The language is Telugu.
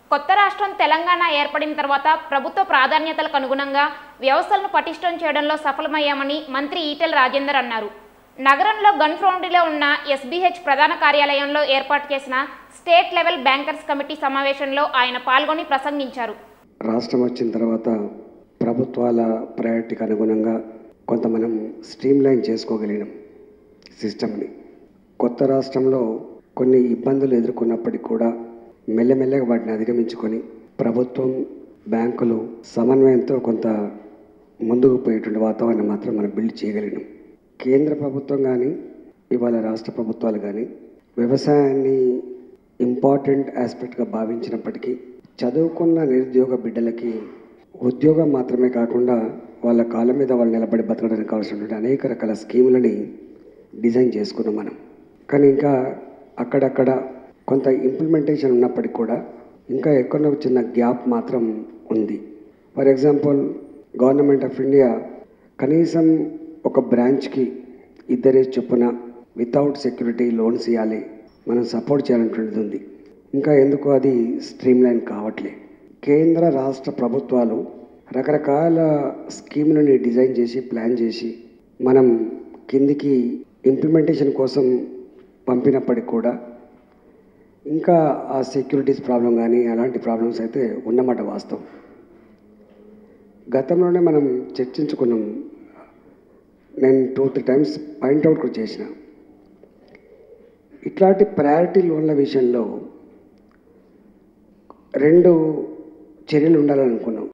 కొత్త రాష్ట్రం తెలంగాణ ఏర్పడిన తర్వాత ప్రభుత్వ ప్రాధాన్యతలకు అనుగుణంగా వ్యవస్థలను పటిష్టం చేయడంలో సఫలమయ్యామని మంత్రి ఈటెల రాజేందర్ అన్నారు నగరంలో గన్ ఫౌండరీలో ఉన్న ఎస్బీహెచ్ ప్రధాన కార్యాలయంలో ఏర్పాటు చేసిన స్టేట్ లెవెల్ బ్యాంకర్స్ కమిటీ సమావేశంలో ఆయన పాల్గొని ప్రసంగించారు రాష్ట్రం వచ్చిన తర్వాత ప్రభుత్వాల ప్రయారిటీకి అనుగుణంగా కొంత మనం స్ట్రీమ్లైన్ చేసుకోగలిగినాం సిస్టమ్ని కొత్త రాష్ట్రంలో కొన్ని ఇబ్బందులు ఎదుర్కొన్నప్పటికీ కూడా మెల్లమెల్లగా వాటిని అధిగమించుకొని ప్రభుత్వం బ్యాంకులు సమన్వయంతో కొంత ముందుకు పోయేటువంటి వాతావరణం మాత్రం మనం బిల్డ్ చేయగలిగినాం కేంద్ర ప్రభుత్వం కానీ ఇవాళ రాష్ట్ర ప్రభుత్వాలు కానీ వ్యవసాయాన్ని ఇంపార్టెంట్ ఆస్పెక్ట్గా భావించినప్పటికీ చదువుకున్న నిరుద్యోగ బిడ్డలకి ఉద్యోగం మాత్రమే కాకుండా వాళ్ళ కాళ్ళ మీద వాళ్ళు నిలబడి బతకడానికి కావాల్సినటువంటి అనేక రకాల స్కీములని డిజైన్ చేసుకున్నాం మనం కానీ ఇంకా అక్కడక్కడ కొంత ఇంప్లిమెంటేషన్ ఉన్నప్పటికీ కూడా ఇంకా ఎక్కడో చిన్న గ్యాప్ మాత్రం ఉంది for example government of India కనీసం ఒక బ్రాంచ్కి ఇద్దరే చొప్పున వితౌట్ సెక్యూరిటీ లోన్స్ ఇవ్వాలి మనం సపోర్ట్ చేయాలనేటువంటిది ఉంది ఇంకా ఎందుకు అది స్ట్రీమ్లైన్ కావట్లే కేంద్ర రాష్ట్ర ప్రభుత్వాలు రకరకాల స్కీములని డిజైన్ చేసి ప్లాన్ చేసి మనం కిందికి ఇంప్లిమెంటేషన్ కోసం పంపినప్పటికి కూడా ఇంకా ఆ సెక్యూరిటీస్ ప్రాబ్లం కానీ అలాంటి ప్రాబ్లమ్స్ అయితే ఉన్నమాట వాస్తవం గతంలోనే మనం చర్చించుకున్నాం నేను టూ త్రీ టైమ్స్ పాయింట్అవుట్ కూడా చేసిన ఇట్లాంటి ప్రయారిటీ లోన్ల విషయంలో రెండు చర్యలు ఉండాలని అనుకున్నాం